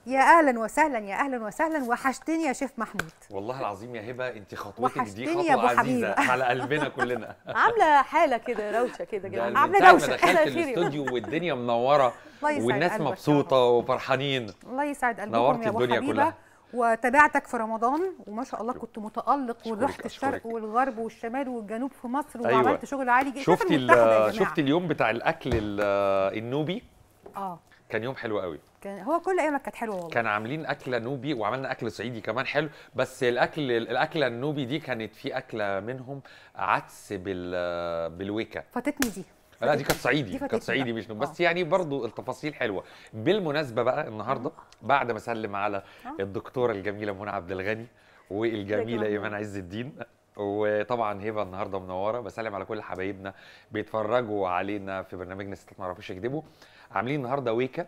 يا اهلا وسهلا يا اهلا وسهلا وحشتني يا شيف محمود والله العظيم يا هبه انت خطوتك دي وحشتني يا خطوه أبو عزيزه حبيبة. على قلبنا كلنا عامله حاله كده روشه كده ده جماعه من عاملة ساعة ما دوشة. دخلت مساء الخير يا الاستوديو والدنيا منوره الله يسعد والناس قلبك يا مبسوطه وفرحانين الله يسعد قلبكم نورتي يا ابو الدنيا حبيبه كلها. وتابعتك في رمضان وما شاء الله كنت متالق ورحت أشكرك. الشرق والغرب والشمال والجنوب في مصر أيوة. وعملت شغل عالي جدا شفتي ال- المتحدة يا جماعة. شفتي اليوم بتاع الاكل ال- النوبي اه كان يوم حلو قوي كان هو كل ايامك كانت حلوه والله كان عاملين اكله نوبي وعملنا اكل صعيدي كمان حلو بس الاكل الاكله النوبي دي كانت في اكله منهم عدس بال بالويكا فاتتني دي لا دي كانت صعيدي دي كانت فاتتني صعيدي بقى. مش نوبي بس آه. يعني برضو التفاصيل حلوه بالمناسبه بقى النهارده بعد ما اسلم على الدكتوره الجميله منى عبد الغني والجميله جمال. ايمان عز الدين وطبعا هبه النهارده منوره بسلم على كل حبايبنا بيتفرجوا علينا في برنامجنا ستات ما يعرفوش يكذبوا عاملين النهارده ويكا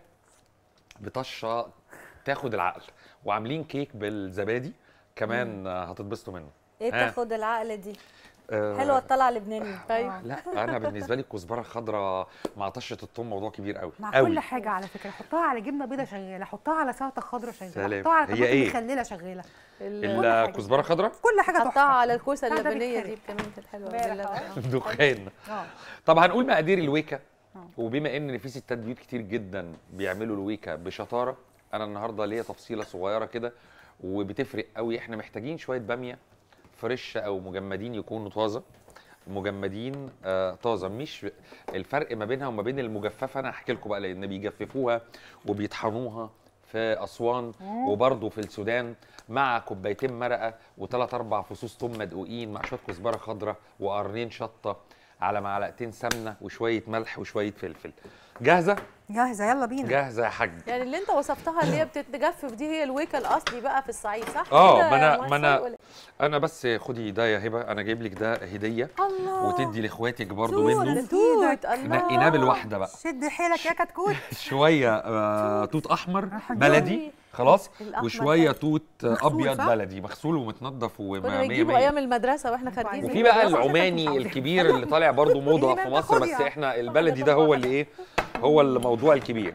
بطشه تاخد العقل وعاملين كيك بالزبادي كمان آه، هتتبسطوا منه ايه ها. تاخد العقل دي آه، حلوه الطلعه اللبناني طيب لا انا بالنسبه لي الكزبره الخضراء مع طشه الثوم موضوع كبير قوي مع قوي كل حاجه على فكره حطها على جبنه بيضه شغاله حطها على سلطه خضراء شغاله سلام. حطها على هي طماطم إيه؟ مخلله شغاله ال- الكزبره خضراء كل حاجه حطها تحفه على الكوسه لا، ده اللبنيه بيتحرق. دي كمان كانت حلوه امبارح، باللبن. دخان اه طب هنقول مقادير الويكا آه. وبما ان في ستات بيوت كتير جدا بيعملوا الويكا بشطاره انا النهارده ليا تفصيله صغيره كده وبتفرق قوي احنا محتاجين شويه باميه فريش او مجمدين يكونوا طازه مجمدين آه طازه مش الفرق ما بينها وما بين المجففه انا هحكي لكم بقى لان بيجففوها وبيطحنوها في اسوان وبرضه في السودان مع كوبايتين مرقه وثلاث اربع فصوص ثوم مدقوقين مع شويه كزبره خضراء وقرنين شطه على معلقتين سمنه وشويه ملح وشويه فلفل جاهزه جاهزه يلا بينا جاهزه يا حاج يعني اللي انت وصفتها اللي هي بتتجفف دي هي الويكا الاصلي بقى في الصعيد صح؟ اه كده ما يا انا ما انا ولا- انا بس خدي ده يا هبه انا جايب لك ده هديه الله وتدي لاخواتك برضو توت، منه توت الله نقيناه بالواحده بقى شد حيلك يا كتكوت شويه آه توت احمر أحمر. بلدي خلاص الأحمر وشويه ده. توت مغسول، ابيض صح؟ بلدي مغسول ومتنضف كنا ومية بنجيبه مية ايام المدرسه واحنا خارجين وفي من بقى المدرسة. العماني الكبير اللي طالع برضو موضه في إيه، مصر بس خدي. احنا البلدي ده هو اللي ايه هو الموضوع الكبير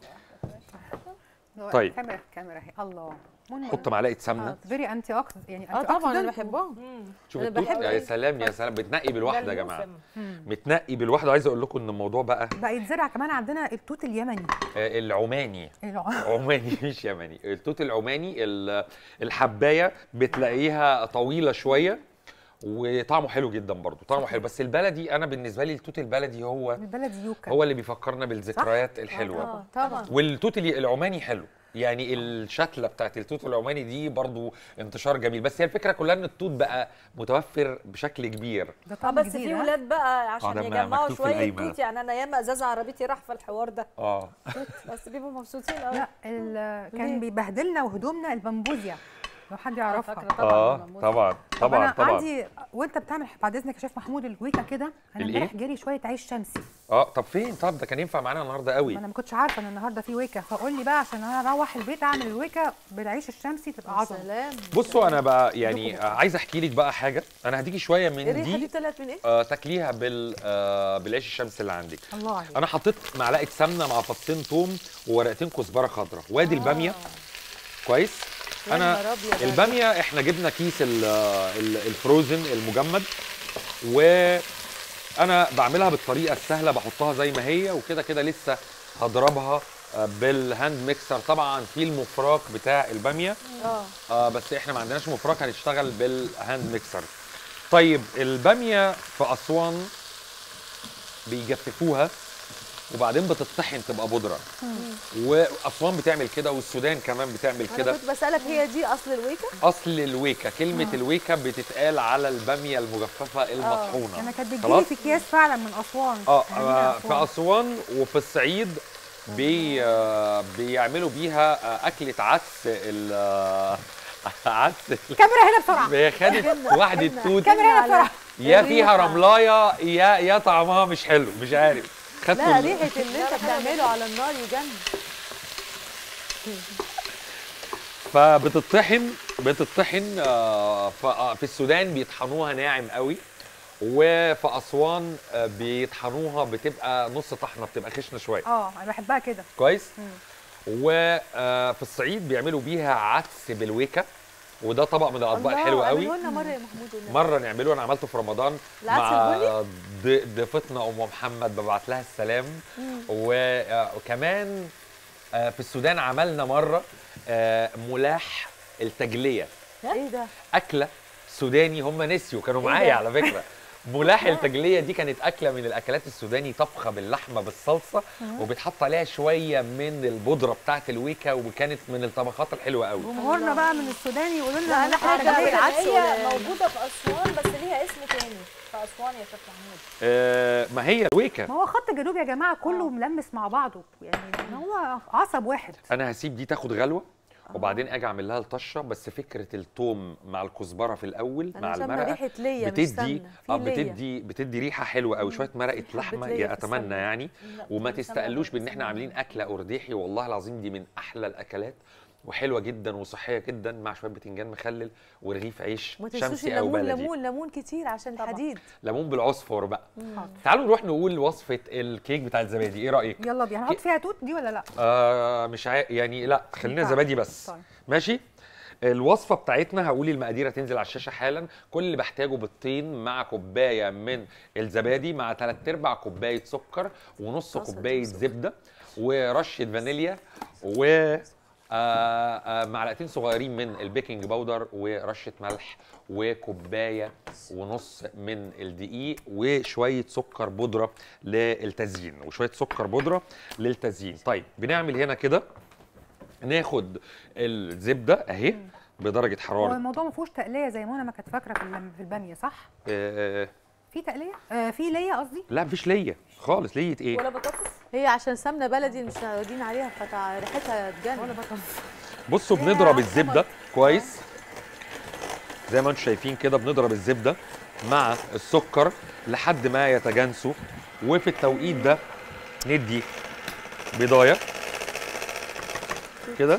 طيب. كاميرا كاميرا اهي الله منى حط معلقه سمنه فيري انتي اوكسيد يعني اه انتي طبعا انا أوكسيدنت. بحبهم شوف أنا التوت بحب يا ال- سلام يا سلام بتنقي بالواحده يا جماعه الموسم. بتنقي بالواحده وعايز اقول لكم ان الموضوع بقى بقى يتزرع كمان عندنا التوت اليمني آه، العماني الع- عماني مش يمني التوت العماني ال- الحبايه بتلاقيها طويله شويه وطعمه حلو جدا برضو طعمه حلو بس البلدي انا بالنسبه لي التوت البلدي هو البلد يوكا هو اللي بيفكرنا بالذكريات الحلوه اه طبعا والتوت اللي- العماني حلو يعني الشتله بتاعت التوت العماني دي برضو انتشار جميل بس هي الفكره كلها ان التوت بقى متوفر بشكل كبير ده اه طعم بس جديد في ها؟ ولاد بقى آه، عشان ده يجمعوا مكتوب في شويه القايمة. توت يعني انا ياما ازاز عربيتي راح في الحوار ده اه بس بيبقوا مبسوطين قوي لا ال- كان ليه؟ بيبهدلنا وهدومنا البمبوزيا لو حد يعرفها فاكرة طبعا اه الموز. طبعا طب طبعا انا طبعا عندي وانت بتعمل بعد اذنك يا شيف محمود الويكا كده انا الإيه؟ امبارح جالي شويه عيش شمسي اه طب فين طب ده كان ينفع معانا النهارده قوي ما انا ما كنتش عارفه ان النهارده في ويكا فقول لي بقى عشان انا اروح البيت اعمل الويكا بالعيش الشمسي تبقى عظمه سلام بصوا انا بقى يعني آه، عايز احكي لك بقى حاجه انا هديكي شويه من الريحه دي دي طلعت من ايه؟ آه تاكليها بال آه بالعيش الشمس اللي عندك الله عليك انا حطيت معلقه سمنه مع فصين توم وورقتين كزبره خضراء وادي الباميه كويس يا انا نهار أبيض. الباميه احنا جبنا كيس ال- ال- الفروزن المجمد وانا بعملها بالطريقه السهله بحطها زي ما هي وكده كده لسه هضربها آه، بالهاند ميكسر طبعا في المفراك بتاع الباميه اه آه بس احنا ما عندناش مفرك هنشتغل بالهاند ميكسر طيب الباميه في اسوان بيجففوها وبعدين بتطحن تبقى بودره واسوان بتعمل كده والسودان كمان بتعمل انا كده كنت بسالك هي دي اصل الويكا؟ اصل الويكا كلمه الويكا بتتقال على الباميه المجففه المطحونه انا كانت بتجيلي خلاص؟ في اكياس فعلا من اسوان اه أهالينا آه، أسوان. في اسوان وفي الصعيد بي آه، بيعملوا بيها آه، اكله عدس ال آه، عدس ال- كاميرا هنا بسرعه هي خدت واحده توت كاميرا هنا بسرعه يا فيها الريحة. رملايه يا يا طعمها مش حلو مش عارف خدتوا لا ال- ريحه اللي انت بتعمله على النار يجنن فبتطحن بتطحن آه، ف- آه، في السودان بيطحنوها ناعم قوي وفي اسوان آه، بيطحنوها بتبقى نص طحنه بتبقى خشنه شويه اه انا بحبها كده كويس وفي الصعيد بيعملوا بيها عدس بالويكه وده طبق من الاطباق الله، الحلوه قوي اعملوا لنا مره يا محمود والنبي. مره نعمله انا عملته في رمضان العدس مع البني؟ ض- ضيفتنا ام محمد ببعت لها السلام و- آه، وكمان آه، في السودان عملنا مره آه، ملاح التجليه ايه ده اكله سوداني هم نسيوا كانوا إيه معايا ده؟ على فكره ملاح التجليه دي كانت اكله من الاكلات السوداني طبخه باللحمه بالصلصه وبيتحط عليها شويه من البودره بتاعه الويكا وكانت من الطبخات الحلوه قوي جمهورنا بقى من السودان يقولوا لا، لنا أنا ملاح حاجة التجلية. بالعدس هي ولا- موجوده في اسوان بس ليها اسم تاني في اسوان يا شيخ محمود آه ما هي الويكا ما هو خط الجنوب يا جماعه كله ملمس مع بعضه يعني إن هو عصب واحد انا هسيب دي تاخد غلوه وبعدين اجي اعمل لها الطشه بس فكره التوم مع الكزبره في الاول انا مع شامه المرقه ريحه ليا مش بتدي سمنه في اه ليا. بتدي بتدي ريحه حلوه قوي شويه مرقه حبة لحمه ليا يا في اتمنى السمنة. يعني لا، وما بالسمنة تستقلوش بان احنا بالسمنة. عاملين اكله ارداحي والله العظيم دي من احلى الاكلات وحلوه جدا وصحيه جدا مع شويه بتنجان مخلل ورغيف عيش ما تنسوش شمسي او الليمون بلدي ليمون ليمون كتير عشان طبعا. الحديد ليمون بالعصفر بقى حاضر. تعالوا نروح نقول وصفه الكيك بتاع الزبادي ايه رايك يلا بينا هنحط فيها توت دي ولا لا آه مش عا... يعني لا خلينا طيب. زبادي بس طيب. ماشي الوصفه بتاعتنا هقول المقادير هتنزل على الشاشه حالا كل اللي بحتاجه بيضتين مع كوبايه من الزبادي مع 3 ارباع كوبايه سكر ونص طاسة كوبايه سكر. زبده ورشه فانيليا و آه، آه، معلقتين صغيرين من البيكنج باودر ورشه ملح وكوبايه ونص من الدقيق وشويه سكر بودره للتزيين وشويه سكر بودره للتزيين طيب بنعمل هنا كده ناخد الزبده اهي بدرجه هو حراره الموضوع ما فيهوش تقليه زي ما انا ما كانت فاكره في الم- في الباميه صح آه في تقليه آه في ليا قصدي لا مفيش ليا خالص لية ايه ولا بطاطس هي عشان سمنه بلدي مش متعودين عليها فتع ريحتها ولا تجنن بطاطس بصوا بنضرب الزبده كويس زي ما انتم شايفين كده بنضرب الزبده مع السكر لحد ما يتجانسوا وفي التوقيت ده ندي بيضايه كده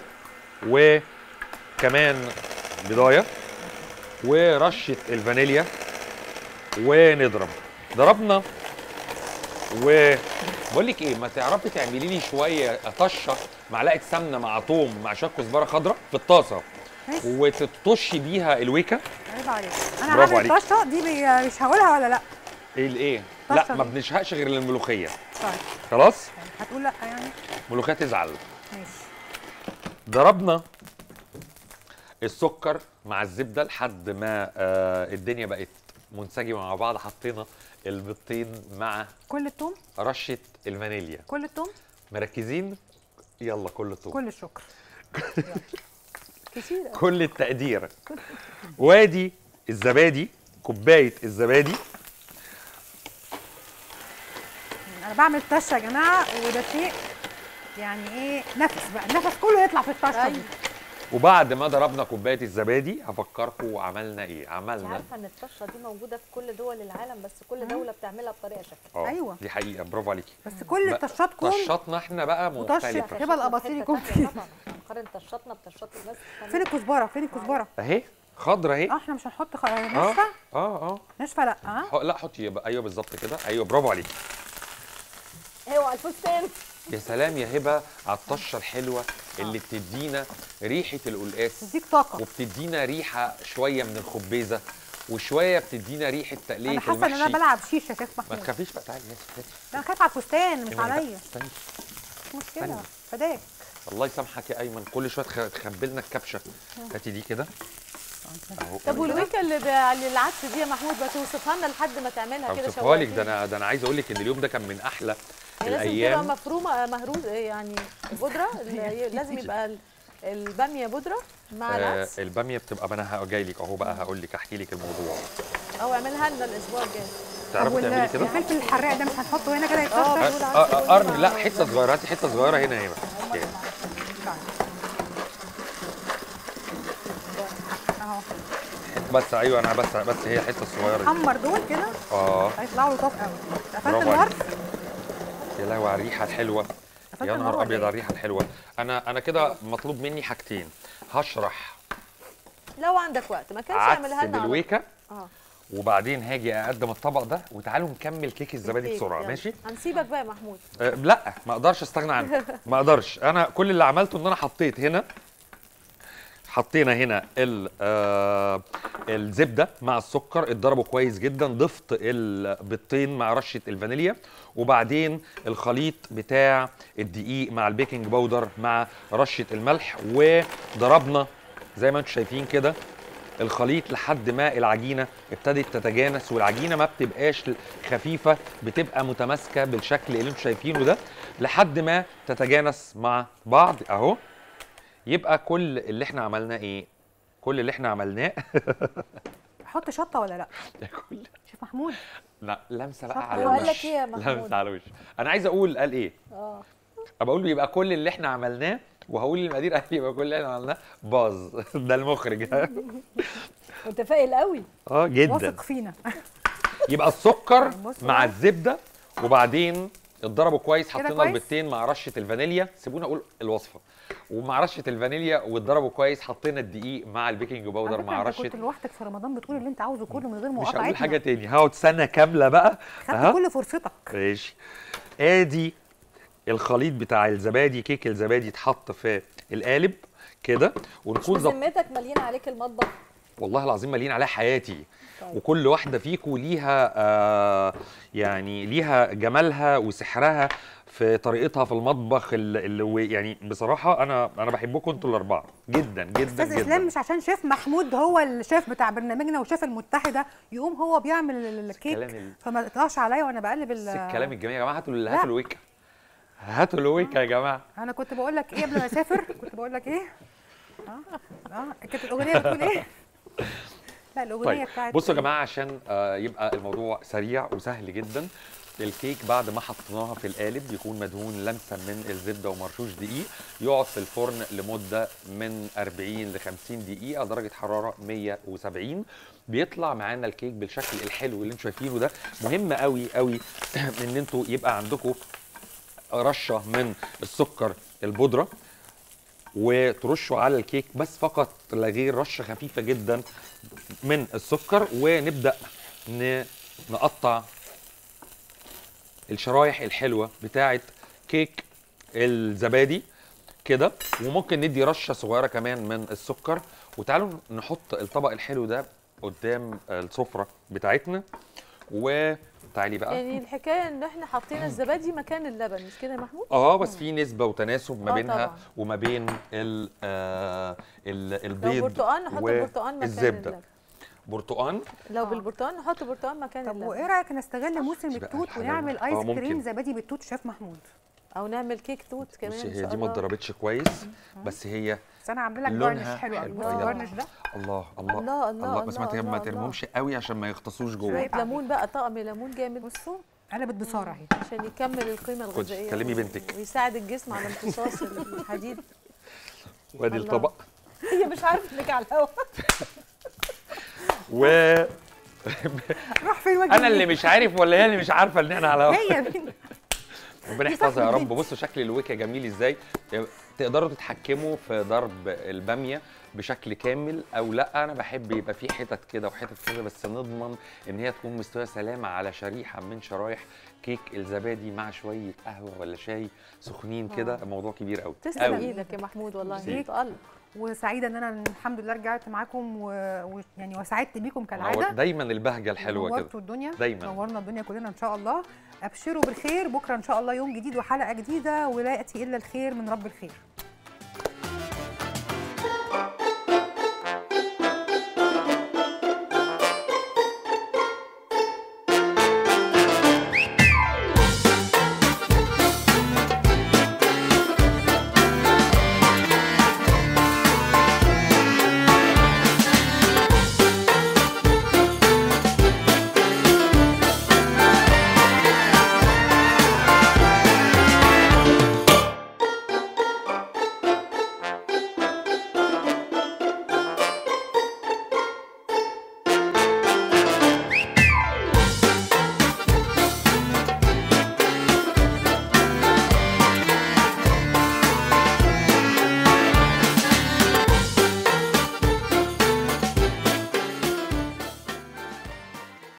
وكمان بيضايه ورشه الفانيليا ونضرب ضربنا وبقول لك ايه ما تعرفي تعملي لي شويه طشه معلقه سمنه مع توم مع شويه كزبره خضراء في الطاسه ماشي وتطشي بيها الويكه عيب عليك انا برافو هعمل عليك. الطشه دي بي- مش هقولها ولا لا ايه الايه طشة لا ما دي. بنشهقش غير الملوخيه طيب خلاص هتقول لا يعني ملوخيه تزعل ماشي ضربنا السكر مع الزبده لحد ما آه الدنيا بقت منسجمه مع بعض حطينا البيضتين مع كل التوم رشه الفانيليا كل التوم مركزين يلا كل الطوب كل الشكر كتير كل التقدير وادي الزبادي كوبايه الزبادي انا بعمل طشه يا جماعه وده شيء يعني ايه نفس بقى النفس كله يطلع في الطشه دي أيوة. وبعد ما ضربنا كوبايه الزبادي هفكركم عملنا ايه انت عملنا عارفه ان الطشه دي موجوده في كل دول العالم بس كل دوله بتعملها بطريقه شكل اه أيوة. دي حقيقه برافو عليكي بس كل بقى الطشات كل طشاتنا احنا بقى وطشة مختلفه هبة الأباطيل يكون فيها طبعا نقارن طشاتنا بطشات الناس فين الكزبره فين الكزبره اهي خضرة اهي اه احنا مش هنحط خ... اه ناشفه اه اه ناشفه لا اه ح- لا حطي يبقى ايوه بالظبط كده ايوه برافو عليكي اوعى الفستان يا سلام يا هبه على الطشه الحلوه اللي بتدينا ريحه القلقاس تديك طاقه وبتدينا ريحه شويه من الخبيزه وشويه بتدينا ريحه تقليه انا حاسه ان انا المحشي بلعب شيشه يا شيخ ما محمود تخافيش بقى تعالي يا ستي ده انا خايفه على الفستان مش إيه ما أنا عليا استني مش مشكله استني. فداك الله يسامحك يا ايمن كل شويه تخ- تخبي لنا الكبشه هاتي دي كده اهو طب والويكا اللي ب- اللي العدس دي يا محمود ما توصفها لنا لحد ما تعملها كده اوصفها لك ده شوقتني. انا ده انا عايز اقول لك ان اليوم ده كان من احلى هي لازم تبقى الايام مفرومه مهروس يعني بودره اللي- لازم يبقى ال- الباميه بودره مع آه العدس الباميه بتبقى ما انا جاي لك اهو بقى هقول لك احكي لك الموضوع او اعملها لنا الاسبوع الجاي تعرفي تعملي كده الفلفل الحراق ده مش هنحطه هنا كده اه يتكسر بقول آه، عدس آه، بودرة قرن مع- لا حته صغيره هاتي حته صغيره هنا هنا كده. اهو بس ايوه انا بس بس هي الحته الصغيره دي حمر دول كده اه هيطلعوا لطاف قوي قفلت برافو النار عليك. يا لهوي على الريحه الحلوه قفلت يا النار نهار ولا ابيض إيه؟ على الريحه الحلوه انا انا كده مطلوب مني حاجتين هشرح لو عندك وقت ما كانش عدس اعملها لنا على- بالويكا اه وبعدين هاجي اقدم الطبق ده وتعالوا نكمل كيك الزبادي الكيك، بسرعه يلا. ماشي هنسيبك بقى يا محمود أه لا ما اقدرش استغنى عنه ما اقدرش انا كل اللي عملته ان انا حطيت هنا حطينا هنا ال- آه الزبده مع السكر اتضربوا كويس جدا ضفت البيضتين مع رشه الفانيليا وبعدين الخليط بتاع الدقيق مع البيكنج باودر مع رشه الملح وضربنا زي ما انتم شايفين كده الخليط لحد ما العجينه ابتدت تتجانس والعجينه ما بتبقاش خفيفه بتبقى متماسكه بالشكل اللي انتم شايفينه ده لحد ما تتجانس مع بعض اهو يبقى كل اللي احنا عملناه ايه كل اللي احنا عملناه احط شطه ولا لا كل شيف محمود لا لمسه شطة. بقى على هو قال الوش لك ايه يا محمود؟ لمسه على الوش انا عايز اقول قال ايه اه ابقى اقول له يبقى كل اللي احنا عملناه وهقول للمدير قال لي يبقى كل اللي احنا عملناه باظ ده المخرج متفائل قوي اه جدا واثق فينا يبقى السكر بص مع بقى. الزبده وبعدين اتضربوا كويس حطينا كويس؟ البيضتين مع رشه الفانيليا سيبونا اقول الوصفه ومع رشه الفانيليا واتضربوا كويس حطينا الدقيق مع البيكنج باودر على فكرة مع انت رشه كنت لوحدك في رمضان بتقول اللي انت عاوزه كله من غير مش مقاطعتنا هقول حاجه تاني هقعد سنه كامله بقى خدت كل فرصتك ماشي ادي الخليط بتاع الزبادي كيك الزبادي اتحط في القالب كده ونكون ظبط بذمتك مالين عليك المطبخ والله العظيم مالين عليها حياتي طيب. وكل واحده فيكم ليها آه يعني ليها جمالها وسحرها في طريقتها في المطبخ اللي اللي يعني بصراحه انا انا بحبكم انتوا الاربعه جدا جدا استاذ جدا اسلام مش عشان شيف محمود هو الشيف بتاع برنامجنا وشيف المتحده يقوم هو بيعمل الكيك الكلام ال- فما تقطعش عليا وانا بقلب بس ال الكلام الجميل يا جماعه هاتوا ال- لا. هاتوا الويكا هاتوا الويكا يا جماعه انا كنت بقول لك ايه قبل ما اسافر كنت بقول لك ايه اه اه كانت الاغنيه بتقول ايه لا الاغنيه طيب بتاعت بصوا يا جماعه عشان آه يبقى الموضوع سريع وسهل جدا الكيك بعد ما حطيناها في القالب يكون مدهون لمسه من الزبده ومرشوش دقيق يقعد في الفرن لمده من 40 ل 50 دقيقه درجه حراره 170 بيطلع معانا الكيك بالشكل الحلو اللي انتم شايفينه ده مهم قوي قوي ان انتوا يبقى عندكم رشه من السكر البودره وترشوا على الكيك بس فقط لا غير رشه خفيفه جدا من السكر ونبدا ن- نقطع الشرايح الحلوه بتاعه كيك الزبادي كده وممكن ندي رشه صغيره كمان من السكر وتعالوا نحط الطبق الحلو ده قدام السفره بتاعتنا وتعالي بقى يعني الحكايه ان احنا حاطين الزبادي مكان اللبن مش كده يا محمود اه بس في نسبه وتناسب ما آه بينها طبعاً. وما بين ال آه ال لو البيض برتقال نحط البرتقال مكان والزبدة. اللبن برتقان لو آه. بالبرتقال نحط برتقال مكان طب وايه اللبن رايك نستغل موسم بقى التوت الحلاوة. ونعمل آه، ايس ممكن. كريم زبادي بالتوت شيف محمود او نعمل كيك توت كمان بصي ان هي شاء دي ما الله اتضربتش كويس بس هي بس انا عامله لك لونها جارنش حلو قوي حلو. بص آه. الجارنش ده الله الله الله، الله، بس ما الله، ت- ما الله، ترموهمش قوي عشان ما يغطسوش جوه شويه ليمون بقى طقم ليمون جامد بصوا قلبت بصاره اهي عشان يكمل القيمه خدي، الغذائيه كلمي و- بنتك. ويساعد الجسم على امتصاص الحديد وادي الله. الطبق هي مش عارفه انك على الهوا و روح فين وجهي انا اللي مش عارف ولا هي اللي مش عارفه ان احنا على هوا هي مين ربنا دي يحفظها يا صاحبة رب بصوا شكل الويكا جميل ازاي تقدروا تتحكموا في ضرب الباميه بشكل كامل او لا انا بحب يبقى في حتت كده وحتت كده بس نضمن ان هي تكون مستويه سلامه على شريحه من شرايح كيك الزبادي مع شويه قهوه ولا شاي سخنين كده الموضوع كبير قوي تسلم قوي. ايدك يا محمود والله ميرسي. تقلق وسعيده ان انا الحمد لله رجعت معاكم ويعني وسعدت بيكم كالعاده دايما البهجه الحلوه كده نورتوا الدنيا دايماً. نورنا الدنيا كلنا ان شاء الله ابشروا بالخير بكره ان شاء الله يوم جديد وحلقه جديده ولا ياتي الا الخير من رب الخير